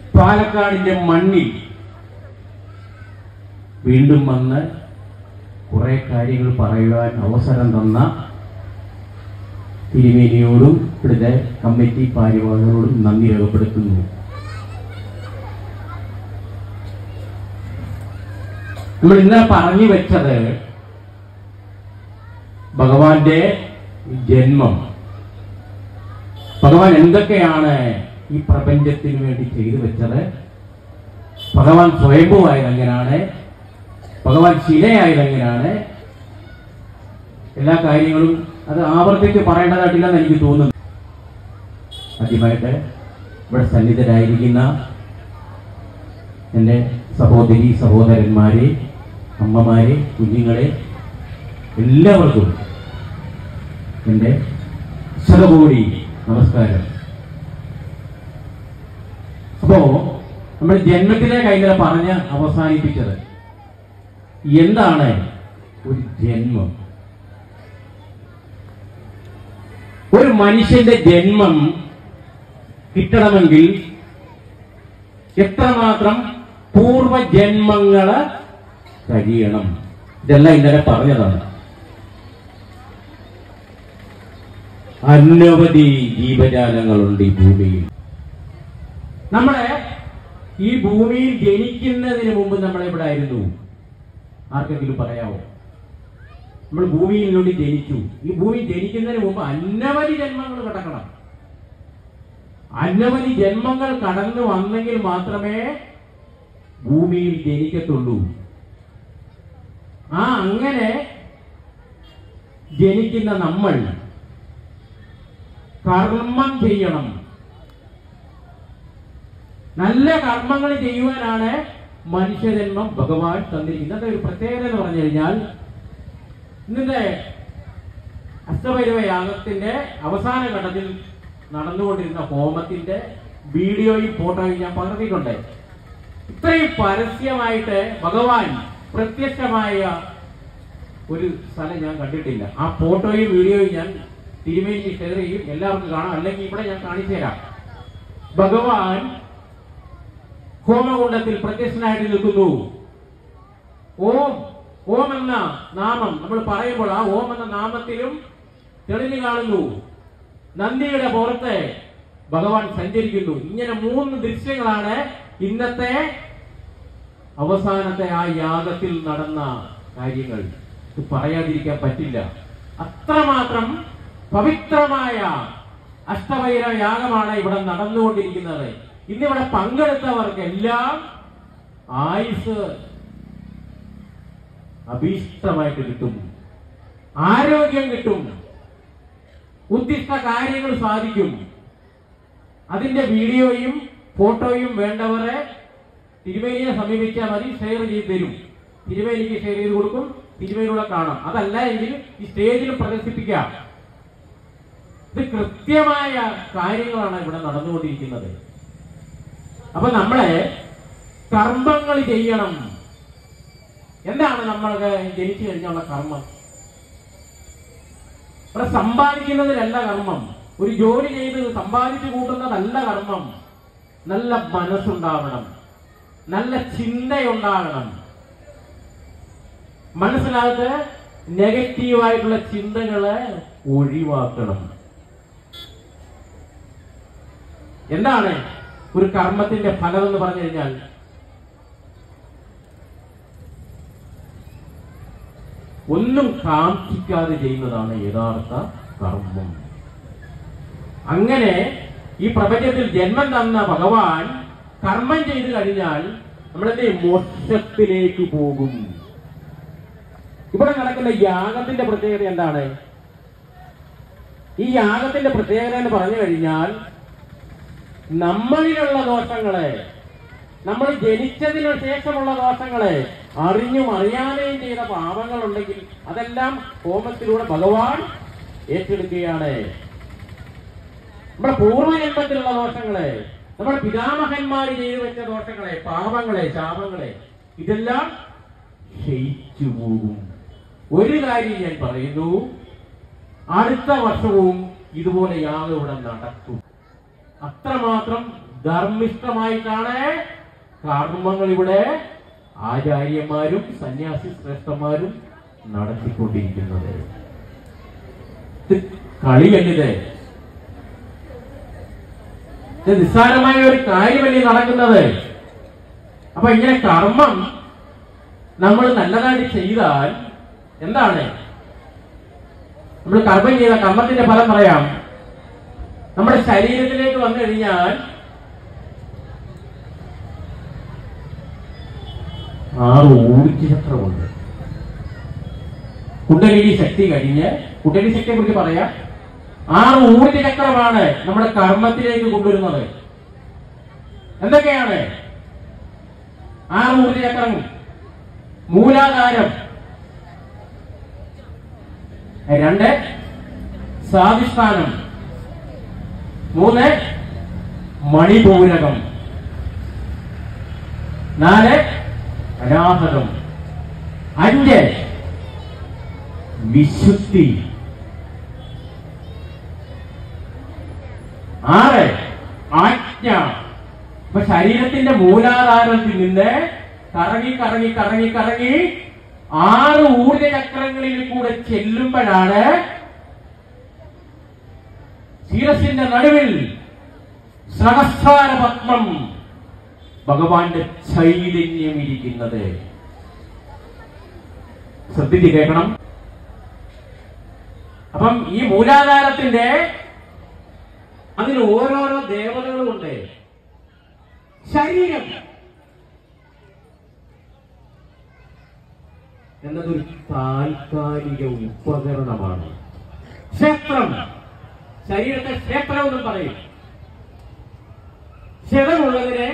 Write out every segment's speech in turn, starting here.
പാലക്കാടിന്റെ മണ്ണിൽ വീണ്ടും വന്ന് കുറെ കാര്യങ്ങൾ പറയുവാൻ അവസരം തന്ന തിരുമേനിയോടും ഇവിടുത്തെ കമ്മിറ്റി ഭാരവാഹികളോടും നന്ദി രേഖപ്പെടുത്തുന്നു നമ്മൾ ഇന്നലെ പറഞ്ഞു വെച്ചത് ഭഗവാന്റെ ജന്മം ഭഗവാൻ എന്തൊക്കെയാണ് ഈ പ്രപഞ്ചത്തിന് വേണ്ടി ചെയ്തു വെച്ചത് ഭഗവാൻ സ്വയംഭുവായത് എങ്ങനെയാണ് ഭഗവാൻ ശിലയായത് എങ്ങനെയാണ് എല്ലാ കാര്യങ്ങളും അത് ആവർത്തിച്ച് പറയേണ്ടതായിട്ടില്ലെന്ന് എനിക്ക് തോന്നുന്നു ആദ്യമായിട്ട് ഇവിടെ സന്നിധരായിരിക്കുന്ന എൻ്റെ സഹോദരി സഹോദരന്മാരെ അമ്മമാരെ കുഞ്ഞുങ്ങളെ എല്ലാവർക്കും എൻ്റെ ശതകോടി നമസ്കാരം അപ്പോ നമ്മൾ ജന്മത്തിലെ കൈകളെ പറഞ്ഞ് അവസാനിപ്പിച്ചത് എന്താണ് ഒരു ജന്മം ഒരു മനുഷ്യന്റെ ജന്മം കിട്ടണമെങ്കിൽ എത്രമാത്രം പൂർവജന്മങ്ങള് കഴിയണം ഇതെല്ലാം ഇന്നലെ പറഞ്ഞതാണ് അനവധി ജീവജാലങ്ങളുണ്ട് ഈ ഭൂമിയിൽ നമ്മളെ ഈ ഭൂമിയിൽ ജനിക്കുന്നതിന് മുമ്പ് നമ്മൾ എവിടെ ആയിരുന്നു ആർക്കെങ്കിലും പറയാമോ നമ്മൾ ഭൂമിയിൽ నుండి ജനിച്ചു ഈ ഭൂമി ജനിക്കുന്നതിന് മുമ്പ് അനവധി ജന്മങ്ങൾ കിടക്കണം അനവധി ജന്മങ്ങൾ കടന്നു വന്നെങ്കിൽ മാത്രമേ ഭൂമിയിൽ ജനിക്കത്തുള്ളൂ ആ അങ്ങനെ ജനിക്കുന്ന നമ്മൾ കർമ്മം ചെയ്യണം നല്ല കർമ്മങ്ങൾ ചെയ്യുവാനാണ് മനുഷ്യജന്മം ഭഗവാൻ തന്നിരിക്കുന്നത് ഇന്നത്തെ ഒരു പ്രത്യേകത എന്ന് പറഞ്ഞു കഴിഞ്ഞാൽ ഇന്നത്തെ അഷ്ടഭൈരവ യാഗത്തിന്റെ അവസാന ഘട്ടത്തിൽ നടന്നുകൊണ്ടിരുന്ന ഹോമത്തിന്റെ വീഡിയോയും ഫോട്ടോയും ഞാൻ പകർത്തിയിട്ടുണ്ട് ഇത്രയും പരസ്യമായിട്ട് ഭഗവാൻ പ്രത്യക്ഷമായ ഒരു സ്ഥലം ഞാൻ കണ്ടിട്ടില്ല ആ ഫോട്ടോയും വീഡിയോയും ഞാൻ തിരുമേനിക്ക് ഷെയർ ചെയ്യും എല്ലാവർക്കും കാണാം അല്ലെങ്കിൽ ഇവിടെ ഞാൻ കാണിച്ചു തരാം ഭഗവാൻ ഹോമകുണ്ടത്തിൽ പ്രത്യക്ഷനായിട്ട് നിൽക്കുന്നു ഓം ഓം എന്ന നാമം നമ്മൾ പറയുമ്പോൾ ആ ഓം എന്ന നാമത്തിലും തെളിഞ്ഞു കാണുന്നു നന്ദിയുടെ പുറത്ത് ഭഗവാൻ സഞ്ചരിക്കുന്നു ഇങ്ങനെ മൂന്ന് ദൃശ്യങ്ങളാണ് ഇന്നത്തെ അവസാനത്തെ ആ യാഗത്തിൽ നടന്ന കാര്യങ്ങൾ ഇത് പറയാതിരിക്കാൻ പറ്റില്ല അത്രമാത്രം പവിത്രമായ അഷ്ടഭൈര യാഗമാണ് ഇവിടെ നടന്നുകൊണ്ടിരിക്കുന്നത് ഇന്നിവിടെ പങ്കെടുത്തവർക്കെല്ലാം ആയുസ് അഭീഷ്ടമായിട്ട് കിട്ടും ആരോഗ്യം കിട്ടും ഉദ്ദിഷ്ട കാര്യങ്ങൾ സാധിക്കും അതിന്റെ വീഡിയോയും ഫോട്ടോയും വേണ്ടവരെ തിരുമേനിയെ സമീപിച്ചാൽ മതി ഷെയർ ചെയ്ത് തരും തിരുമേനിക്ക് ഷെയർ ചെയ്ത് കൊടുക്കും തിരുമേനിലൂടെ കാണാം അതല്ല എങ്കിൽ ഈ സ്റ്റേജിൽ പ്രദർശിപ്പിക്കാം ഇത് കൃത്യമായ കാര്യങ്ങളാണ് ഇവിടെ നടന്നുകൊണ്ടിരിക്കുന്നത് അപ്പൊ നമ്മളെ കർമ്മങ്ങൾ ചെയ്യണം എന്താണ് നമ്മൾക്ക് ജനിച്ചു കഴിഞ്ഞുള്ള കർമ്മം ഇവിടെ സമ്പാദിക്കുന്നതിലല്ല കർമ്മം ഒരു ജോലി ചെയ്ത് സമ്പാദിച്ചു കൂട്ടുന്നതല്ല കർമ്മം നല്ല മനസ്സുണ്ടാവണം നല്ല ചിന്തയുണ്ടാകണം മനസ്സിനകത്ത് നെഗറ്റീവായിട്ടുള്ള ചിന്തകളെ ഒഴിവാക്കണം എന്താണ് ഒരു കർമ്മത്തിന്റെ ഫലം എന്ന് പറഞ്ഞു കഴിഞ്ഞാൽ ഒന്നും കാക്ഷിക്കാതെ ചെയ്യുന്നതാണ് യഥാർത്ഥ കർമ്മം അങ്ങനെ ഈ പ്രപഞ്ചത്തിൽ ജന്മം തന്ന ഭഗവാൻ കർമ്മം ചെയ്തു കഴിഞ്ഞാൽ നമ്മളെന്ത് ചെയ്യും? മോക്ഷത്തിലേക്ക് പോകും ഇവിടെ നടക്കുന്ന യാഗത്തിന്റെ പ്രത്യേകത എന്താണ് ഈ യാഗത്തിന്റെ പ്രത്യേകത എന്ന് പറഞ്ഞു കഴിഞ്ഞാൽ നമ്മളിലുള്ള ദോഷങ്ങളെ നമ്മൾ ജനിച്ചതിനു ശേഷമുള്ള ദോഷങ്ങളെ അറിഞ്ഞും അറിയാതെയും ചെയ്ത പാപങ്ങളുണ്ടെങ്കിൽ അതെല്ലാം ഹോമത്തിലൂടെ ഭഗവാൻ ഏറ്റെടുക്കുകയാണ് നമ്മുടെ പൂർവ്വജന്മത്തിലുള്ള ദോഷങ്ങളെ നമ്മുടെ പിതാമഹന്മാർ ചെയ്തു വെച്ച ദോഷങ്ങളെ പാപങ്ങളെ ശാപങ്ങളെ ഇതെല്ലാം ക്ഷയിച്ചു പോകും ഒരു കാര്യം ഞാൻ പറയുന്നു അടുത്ത വർഷവും ഇതുപോലെ യാഗം ഇവിടെ നടക്കും അത്രമാത്രം ധർമ്മിഷ്ഠമായിട്ടാണ് കർമ്മങ്ങൾ ഇവിടെ ആചാര്യന്മാരും സന്യാസി ശ്രേഷ്ഠന്മാരും നടത്തിക്കൊണ്ടിരിക്കുന്നത് ഇത് കളിയല്ലിത് ഇത് നിസ്സാരമായ ഒരു കാര്യമല്ലേ നടക്കുന്നത് അപ്പൊ ഇങ്ങനെ കർമ്മം നമ്മൾ നല്ലതായിട്ട് ചെയ്താൽ എന്താണ് നമ്മൾ കർമ്മം ചെയ്ത കർമ്മത്തിന്റെ ഫലം പറയാം നമ്മുടെ ശരീരത്തിലേക്ക് വന്നു കഴിഞ്ഞാൽ ആറ് ഊർജ്ജചക്രമുണ്ട് കുണ്ടലിനി ശക്തി കഴിഞ്ഞ് കുണ്ടലിനി ശക്തിയെ കുറിച്ച് പറയാം ആറ് ഊർജ്ജചക്രമാണ് നമ്മുടെ കർമ്മത്തിലേക്ക് കൊണ്ടുവരുന്നത് എന്തൊക്കെയാണ് ആറ് ഊർജ്ജചക്രങ്ങൾ മൂലാധാരം രണ്ട് സ്വാധിഷ്ഠാനം മൂന്ന് മണിപൂരകം നാല് അനാഹതം അഞ്ച് വിശുദ്ധി ആറ് ആജ്ഞ അപ്പൊ ശരീരത്തിന്റെ മൂലാധാരത്തിൽ നിന്ന് കറങ്ങി കറങ്ങി കറങ്ങി കറങ്ങി ആറ് ഊർജചക്രങ്ങളിൽ കൂടെ ചെല്ലുമ്പോഴാണ് ശിരസിന്റെ നടുവിൽ സഹസ്രാര പത്മം ഭഗവാന്റെ ചൈതന്യം ഇരിക്കുന്നത് ശ്രദ്ധിച്ച് കേൾക്കണം അപ്പം ഈ മൂലാധാരത്തിന്റെ അതിന് ഓരോരോ ദേവതകളുമുണ്ട് ശരീരം എന്നതൊരു താൽക്കാലിക ഉപകരണമാണ് ക്ഷേത്രം ശരീരത്തെ ക്ഷേത്രം എന്നും പറയും ക്ഷതമുള്ളതിനെ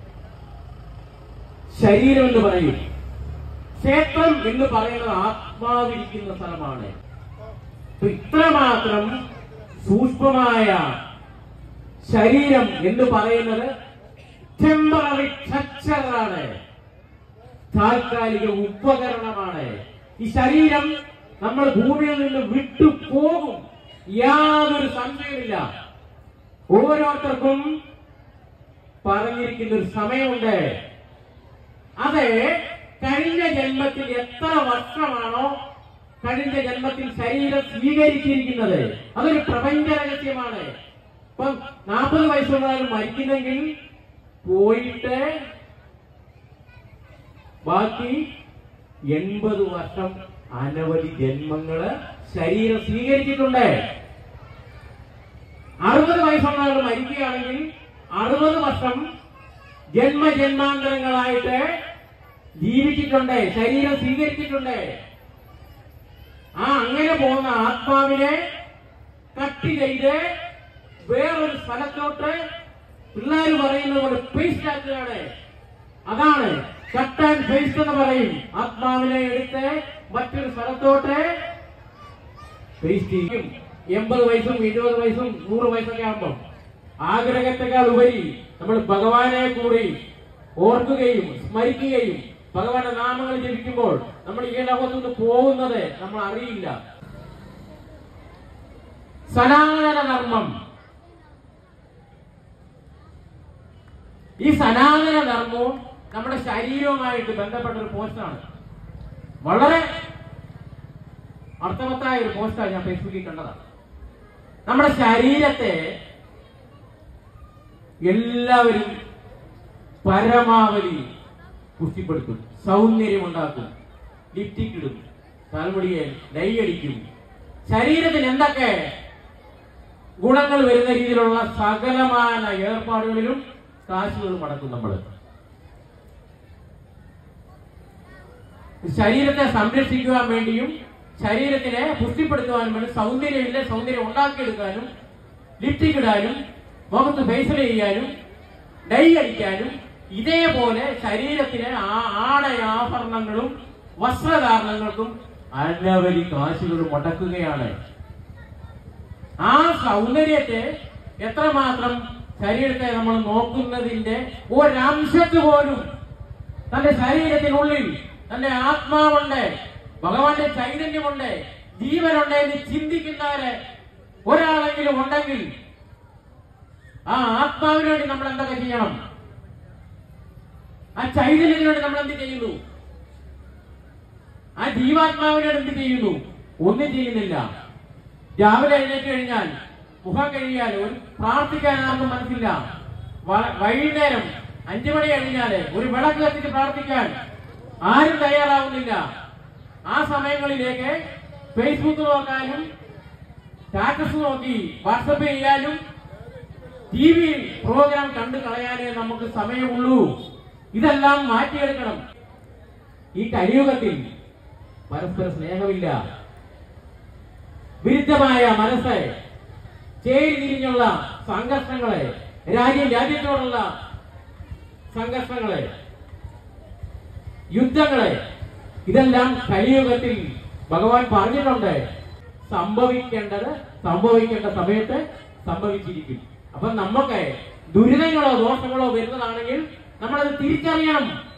ശരീരം എന്ന് പറയും ക്ഷേത്രം എന്ന് പറയുന്നത് ആത്മാവിരിക്കുന്ന സ്ഥലമാണ് അപ്പൊ ഇത്രമാത്രം സൂക്ഷ്മമായ ശരീരം എന്ന് പറയുന്നത് ടെമ്പററി സ്ട്രക്ചറാണ് താൽക്കാലിക ഉപകരണമാണ് ഈ ശരീരം നമ്മൾ ഭൂമിയിൽ നിന്ന് വിട്ടു പോകും യാതൊരു സംശയമില്ല ഓരോരുത്തർക്കും പറഞ്ഞിരിക്കുന്ന ഒരു സമയമുണ്ട് അത് കഴിഞ്ഞ ജന്മത്തിൽ എത്ര വർഷമാണോ കഴിഞ്ഞ ജന്മത്തിൽ ശരീരം സ്വീകരിച്ചിരിക്കുന്നത് അതൊരു പ്രപഞ്ച രഹസ്യമാണ് ഇപ്പം നാൽപ്പത് വയസ്സുള്ളവർ മരിക്കുന്നെങ്കിൽ പോയിട്ട് ബാക്കി എൺപത് വർഷം അനവധി ജന്മങ്ങള് ശരീരം സ്വീകരിച്ചിട്ടുണ്ട് അറുപത് വയസ്സുള്ള ആൾ മരിക്കുകയാണെങ്കിൽ അറുപത് വർഷം ജന്മജന്മാന്തരങ്ങളായിട്ട് ജീവിച്ചിട്ടുണ്ട് ശരീരം സ്വീകരിച്ചിട്ടുണ്ട് ആ അങ്ങനെ പോകുന്ന ആത്മാവിനെ കട്ട് ചെയ്ത് വേറൊരു സ്ഥലത്തോട്ട് പിള്ളേർ പറയുന്നത് പോലെ പേസ്റ്റ് ആക്കുകയാണ് അതാണ് കട്ട് ആൻഡ് പേസ്റ്റ് എന്ന് പറയും ആത്മാവിനെ എടുത്ത് മറ്റൊരു സ്ഥലത്തോട്ട് പേസ്റ്റ് ചെയ്യും എൺപത് വയസ്സും ഇരുപത് വയസ്സും നൂറ് വയസ്സൊക്കെ ആകുമ്പോൾ ആഗ്രഹത്തെക്കാൾ ഉപരി നമ്മൾ ഭഗവാനെ കൂടി ഓർക്കുകയും സ്മരിക്കുകയും ഭഗവാന്റെ നാമങ്ങൾ ജപിക്കുമ്പോൾ നമ്മൾ ഈ ലോകത്തു നിന്ന് പോകുന്നത് നമ്മൾ അറിയില്ല സനാതന ധർമ്മം ഈ സനാതന ധർമ്മവും നമ്മുടെ ശരീരവുമായിട്ട് ബന്ധപ്പെട്ട ഒരു പോസ്റ്റാണ് വളരെ അർത്ഥവത്തായ ഒരു പോസ്റ്റാണ് ഞാൻ ഫേസ്ബുക്കിൽ കണ്ടതാണ് നമ്മുടെ ശരീരത്തെ എല്ലാവരും പരമാവധി പുഷ്ടിപ്പെടുത്തും സൗന്ദര്യമുണ്ടാക്കും ലിപ്റ്റിക് ഇടും തലമുടിയെ ഡൈ അടിക്കും ശരീരത്തിന് എന്തൊക്കെ ഗുണങ്ങൾ വരുന്ന രീതിയിലുള്ള സകലമായ ഏർപ്പാടുകളിലും കാശുകൾ മടക്കും നമ്മൾ ശരീരത്തെ സംരക്ഷിക്കുവാൻ വേണ്ടിയും ശരീരത്തിനെ പുഷ്ടിപ്പെടുത്തുവാനും വേണ്ടി സൗന്ദര്യമില്ല സൗന്ദര്യം ഉണ്ടാക്കിയെടുക്കാനും ലിപ്റ്റിക് ഇടാനും മുഖത്ത് ഫേഷ്യൽ ചെയ്യാനും ഡൈ അടിക്കാനും ഇതേപോലെ ശരീരത്തിന് ആ ആടയാഭരണങ്ങളും വസ്ത്രധാരണങ്ങൾക്കും അനവധി കാശുകൾ മുടക്കുകയാണ് ആ സൗന്ദര്യത്തെ എത്രമാത്രം ശരീരത്തെ നമ്മൾ നോക്കുന്നതിന്റെ ഒരംശത്ത് പോലും തന്റെ ശരീരത്തിനുള്ളിൽ തന്റെ ആത്മാവുണ്ട് ഭഗവാന്റെ ചൈതന്യമുണ്ട് ജീവനുണ്ട് എന്ന് ചിന്തിക്കുന്നവര് ഒരാളെങ്കിലും ഉണ്ടെങ്കിൽ ആ ആത്മാവിന് വേണ്ടി നമ്മൾ എന്തൊക്കെ ചെയ്യണം ആ ചൈതന്യത്തിന് വേണ്ടി നമ്മൾ എന്ത് ചെയ്യുന്നു ആ ജീവാത്മാവിന് വേണ്ടി എന്ത് ചെയ്യുന്നു ഒന്നും ചെയ്യുന്നില്ല രാവിലെ എഴുന്നേറ്റ് കഴിഞ്ഞാൽ മുഖം കഴിയാൽ ഒരു പ്രാർത്ഥിക്കാൻ ആർക്കും മനസ്സില്ല വ- വൈകുന്നേരം അഞ്ചു മണി കഴിഞ്ഞാല് ഒരു വിളക്ക് കത്തിച്ച് പ്രാർത്ഥിക്കാൻ ആരും തയ്യാറാവുന്നില്ല ആ സമയങ്ങളിലേക്ക് ഫേസ്ബുക്ക് നോക്കാനും സ്റ്റാറ്റസ് നോക്കി വാട്സപ്പ് ചെയ്യാനും ടി വി പ്രോഗ്രാം കണ്ടു കളയാനേ നമുക്ക് സമയമുള്ളൂ ഇതെല്ലാം മാറ്റിയെടുക്കണം ഈ കലിയുഗത്തിൽ പരസ്പര സ്നേഹമില്ല വിരുദ്ധമായ മനസ്സ് ചേരി തിരിഞ്ഞുള്ള സംഘർഷങ്ങളെ രാജ്യം രാജ്യത്തോടുള്ള സംഘർഷങ്ങളെ യുദ്ധങ്ങളെ ഇതെല്ലാം കലിയുഗത്തിൽ ഭഗവാൻ പറഞ്ഞിട്ടുണ്ട് സംഭവിക്കേണ്ടത് സംഭവിക്കേണ്ട സമയത്ത് സംഭവിച്ചിരിക്കും അപ്പൊ നമുക്ക് ദുരിതങ്ങളോ ദോഷങ്ങളോ വരുന്നതാണെങ്കിൽ നമ്മളത് തിരിച്ചറിയണം